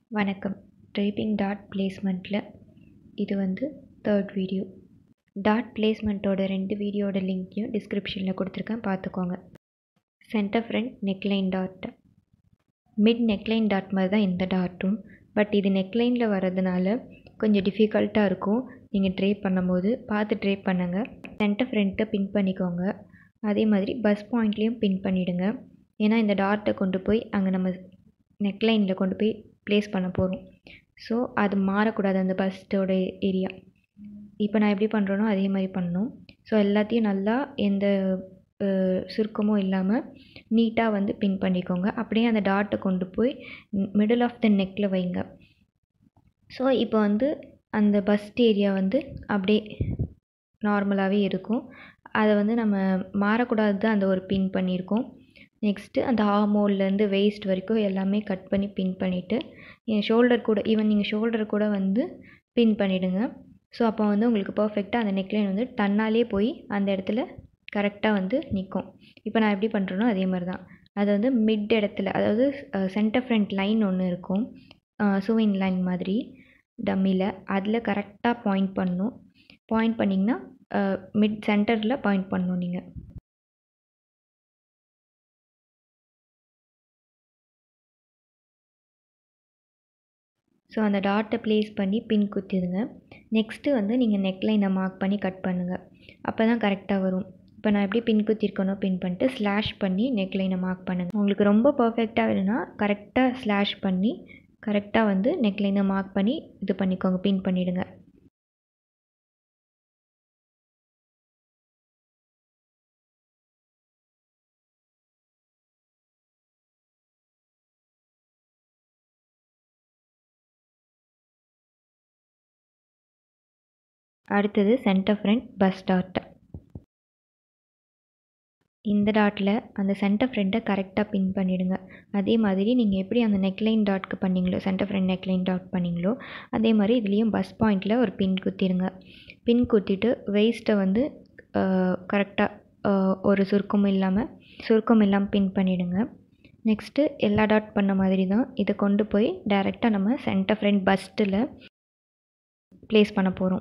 வணக்கம் draping dot பிளேஸ்மெண்ட்டில் இது வந்து தேர்ட் வீடியோ டாட் பிளேஸ்மெண்ட்டோட ரெண்டு வீடியோட லிங்க்கையும் டிஸ்கிரிப்ஷனில் கொடுத்துருக்கேன் பார்த்துக்கோங்க centre front neckline dot mid neckline dot மாதிரி தான் இந்த டாட்டும் பட் இது நெக்லைனில் வர்றதுனால கொஞ்சம் டிஃபிகல்ட்டாக இருக்கும் நீங்கள் ட்ரேப் பண்ணும்போது பார்த்து ட்ரேப் பண்ணுங்கள் சென்டர் ஃப்ரண்ட்டை பின் பண்ணிக்கோங்க அதே மாதிரி பஸ் பாயிண்ட்லேயும் பின் பண்ணிவிடுங்க ஏன்னா இந்த டாட்டை கொண்டு போய் அங்கே நம்ம நெக்லைனில் கொண்டு போய் ப்ளேஸ் பண்ண போகிறோம் ஸோ அது மாறக்கூடாது அந்த பஸ்ஸோட ஏரியா இப்போ நான் எப்படி பண்ணுறேனோ அதே மாதிரி பண்ணணும் ஸோ எல்லாத்தையும் நல்லா எந்த சுருக்கமும் இல்லாமல் நீட்டாக வந்து பின் பண்ணிக்கோங்க அப்படியே அந்த டாட்டை கொண்டு போய் மிடில் ஆஃப் த நெக்கில் வைங்க ஸோ இப்போ வந்து அந்த பஸ்ட் ஏரியா வந்து அப்படியே நார்மலாகவே இருக்கும் அதை வந்து நம்ம மாறக்கூடாது தான் அந்த ஒரு பின் பண்ணியிருக்கோம் நெக்ஸ்ட்டு அந்த ஹார்மோல்லேருந்து வெயிஸ்ட் வரைக்கும் எல்லாமே கட் பண்ணி பின் பண்ணிவிட்டு என் ஷோல்டர் கூட ஈவன் நீங்கள் ஷோல்டர் கூட வந்து பின் பண்ணிவிடுங்க ஸோ அப்போ வந்து உங்களுக்கு பர்ஃபெக்டாக அந்த நெக்லைன் வந்து தன்னாலே போய் அந்த இடத்துல கரெக்டாக வந்து நிற்கும் இப்போ நான் எப்படி பண்ணுறேனோ அதே மாதிரி தான் அது வந்து மிட் இடத்துல அதாவது சென்டர் ஃப்ரண்ட் லைன் ஒன்று இருக்கும் சூவின் லைன் மாதிரி டம்மியில் அதில் கரெக்டாக பாயிண்ட் பண்ணணும் பாயிண்ட் பண்ணிங்கன்னா மிட் சென்டரில் பாயிண்ட் பண்ணணும் நீங்கள் ஸோ அந்த டாட்டை ப்ளேஸ் பண்ணி பின் குத்திடுங்க நெக்ஸ்ட்டு வந்து நீங்கள் நெக்லைனை மார்க் பண்ணி கட் பண்ணுங்கள் அப்போ தான் கரெக்டாக வரும் இப்போ நான் எப்படி பின் குத்திருக்கனோ பின் பண்ணிட்டு ஸ்லாஷ் பண்ணி நெக்லைனை மார்க் பண்ணுங்கள் உங்களுக்கு ரொம்ப பர்ஃபெக்டாக வேணும்னா கரெக்டாக ஸ்லாஷ் பண்ணி கரெக்டாக வந்து நெக்லைனை மார்க் பண்ணி இது பண்ணிக்கோங்க பின் பண்ணிவிடுங்க அடுத்தது சென்டர் ஃப்ரண்ட் பஸ் டாட் இந்த டாட்டில் அந்த சென்டர் ஃப்ரண்ட்டை கரெக்டாக பின் பண்ணிவிடுங்க அதே மாதிரி நீங்கள் எப்படி அந்த நெக்லைன் டாட்க்கு பண்ணிங்களோ சென்டர் ஃப்ரண்ட் நெக்லைன் டாட் பண்ணிங்களோ அதே மாதிரி இதுலேயும் பஸ் பாயிண்டில் ஒரு பின் குத்திடுங்க பின் குத்திட்டு வெயிஸ்ட்டை வந்து கரெக்டாக ஒரு சுருக்கமும் இல்லாமல் சுருக்கம் இல்லாமல் பின் பண்ணிவிடுங்க நெக்ஸ்ட்டு எல்லா டாட் பண்ண மாதிரி தான் இதை கொண்டு போய் டைரெக்டாக நம்ம சென்டர் ஃப்ரண்ட் பஸ்ட்டில் ப்ளேஸ் பண்ண போகிறோம்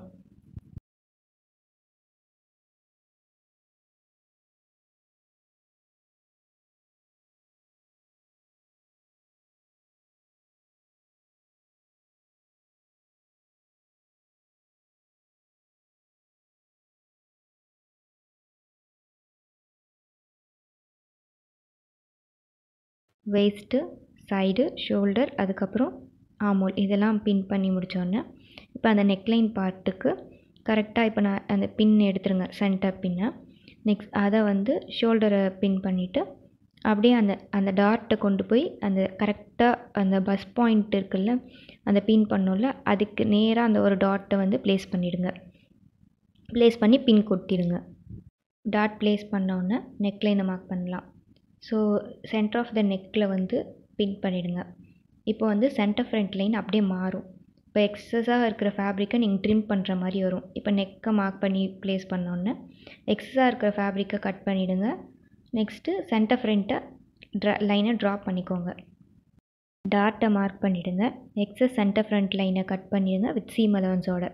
வேஸ்ட்டு சைடு ஷோல்டர் அதுக்கப்புறம் ஆமோல் இதெல்லாம் பின் பண்ணி முடித்தோடனே இப்போ அந்த நெக்லைன் பார்ட்டுக்கு கரெக்டாக இப்போ நான் அந்த பின் எடுத்துருங்க சென்டர் பின்னை நெக்ஸ்ட் அதை வந்து ஷோல்டரை பின் பண்ணிவிட்டு அப்படியே அந்த அந்த டாட்டை கொண்டு போய் அந்த கரெக்டாக அந்த பஸ் பாயிண்ட் இருக்குல்ல அந்த பின் பண்ணோம்ல அதுக்கு நேராக அந்த ஒரு டாட்டை வந்து ப்ளேஸ் பண்ணிவிடுங்க ப்ளேஸ் பண்ணி பின் கொட்டிடுங்க டாட் ப்ளேஸ் பண்ணோன்னே நெக்லைனை மார்க் பண்ணலாம் ஸோ சென்டர் ஆஃப் த நெக்கில் வந்து பின் பண்ணிவிடுங்க இப்போ வந்து சென்டர் ஃப்ரண்ட் லைன் அப்படியே மாறும் இப்போ எக்ஸஸாக இருக்கிற ஃபேப்ரிக்கை நீங்கள் ட்ரிம் பண்ணுற மாதிரி வரும் இப்போ நெக்கை மார்க் பண்ணி ப்ளேஸ் பண்ணோன்னே எக்ஸஸாக இருக்கிற ஃபேப்ரிக்கை கட் பண்ணிவிடுங்க நெக்ஸ்ட்டு சென்டர் ஃப்ரண்ட்டை ட்ரா லைனை ட்ராப் பண்ணிக்கோங்க டாட்டை மார்க் பண்ணிவிடுங்க எக்ஸஸ் சென்டர் ஃப்ரண்ட் லைனை கட் பண்ணிடுங்க வித் சீம் அலவன்ஸோட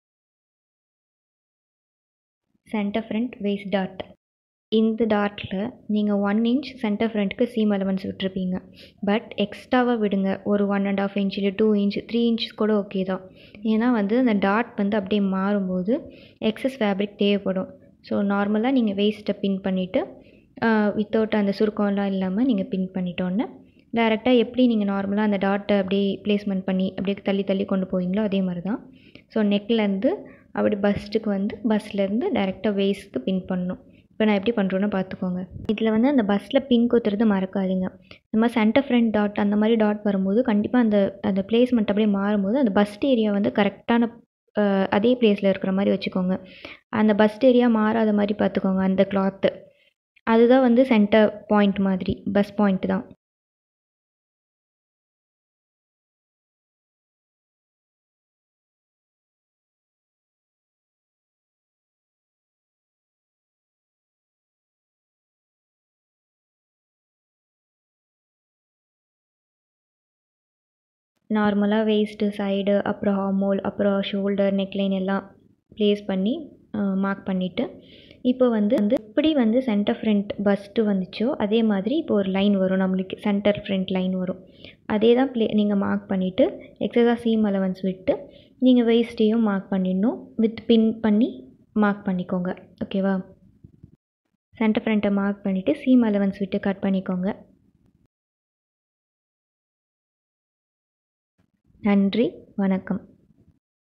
சென்டர் ஃப்ரண்ட் வேஸ்ட் டாட் இந்த டாட்டில் நீங்கள் ஒன் இன்ச் சென்டர் ஃப்ரண்ட்டுக்கு சீம் அலவன்ஸ் விட்டுருப்பீங்க பட் எக்ஸ்ட்ராவாக விடுங்க ஒரு ஒன் அண்ட் ஆஃப் இன்ச் இல்லை டூ இன்ச் த்ரீ இன்ச் கூட ஓகே தான் ஏன்னா வந்து அந்த டாட் வந்து அப்படியே மாறும்போது எக்ஸஸ் ஃபேப்ரிக் தேவைப்படும் ஸோ நார்மலாக நீங்கள் வேஸ்ட்டை பின் பண்ணிவிட்டு வித்தவுட் அந்த சுருக்கம்லாம் இல்லாமல் நீங்கள் பின் பண்ணிட்டோன்னே டேரெக்டாக எப்படி நீங்கள் நார்மலாக அந்த டாட்டை அப்படியே ப்ளேஸ்மெண்ட் பண்ணி அப்படியே தள்ளி தள்ளி கொண்டு போவீங்களோ அதே மாதிரி தான் ஸோ நெக்லேருந்து அப்படி பஸ்ட்டுக்கு வந்து பஸ்லேருந்து டேரெக்டாக வேஸ்ட்டுக்கு பின் பண்ணணும் இப்போ நான் எப்படி பண்ணுறோன்னு பார்த்துக்கோங்க இதில் வந்து அந்த பஸ்ஸில் பின் குத்துறது மறக்காதீங்க நம்ம சென்டர் ஃப்ரண்ட் டாட் அந்த மாதிரி டாட் வரும்போது கண்டிப்பாக அந்த அந்த பிளேஸ்மெண்ட் அப்படியே மாறும்போது அந்த பஸ்ட் ஏரியா வந்து கரெக்டான அதே பிளேஸில் இருக்கிற மாதிரி வச்சுக்கோங்க அந்த பஸ்ட் ஏரியா மாறாத மாதிரி பார்த்துக்கோங்க அந்த கிளாத்து அதுதான் வந்து சென்டர் பாயிண்ட் மாதிரி பஸ் பாயிண்ட் தான் நார்மலாக வேஸ்ட்டு சைடு அப்புறம் ஹார்மோல் அப்புறம் ஷோல்டர் நெக்லைன் எல்லாம் ப்ளேஸ் பண்ணி மார்க் பண்ணிவிட்டு இப்போ வந்து வந்து எப்படி வந்து சென்டர் ஃப்ரண்ட் பஸ்ட்டு வந்துச்சோ அதே மாதிரி இப்போ ஒரு லைன் வரும் நம்மளுக்கு சென்டர் ஃப்ரண்ட் லைன் வரும் அதே தான் ப்ளே நீங்கள் மார்க் பண்ணிவிட்டு எக்ஸஸாக சீம் அலவன்ஸ் விட்டு நீங்கள் வேஸ்ட்டையும் மார்க் பண்ணிடணும் வித் பின் பண்ணி மார்க் பண்ணிக்கோங்க ஓகேவா சென்டர் ஃப்ரண்ட்டை மார்க் பண்ணிவிட்டு சீம் அலவன்ஸ் விட்டு கட் பண்ணிக்கோங்க நன்றி வணக்கம்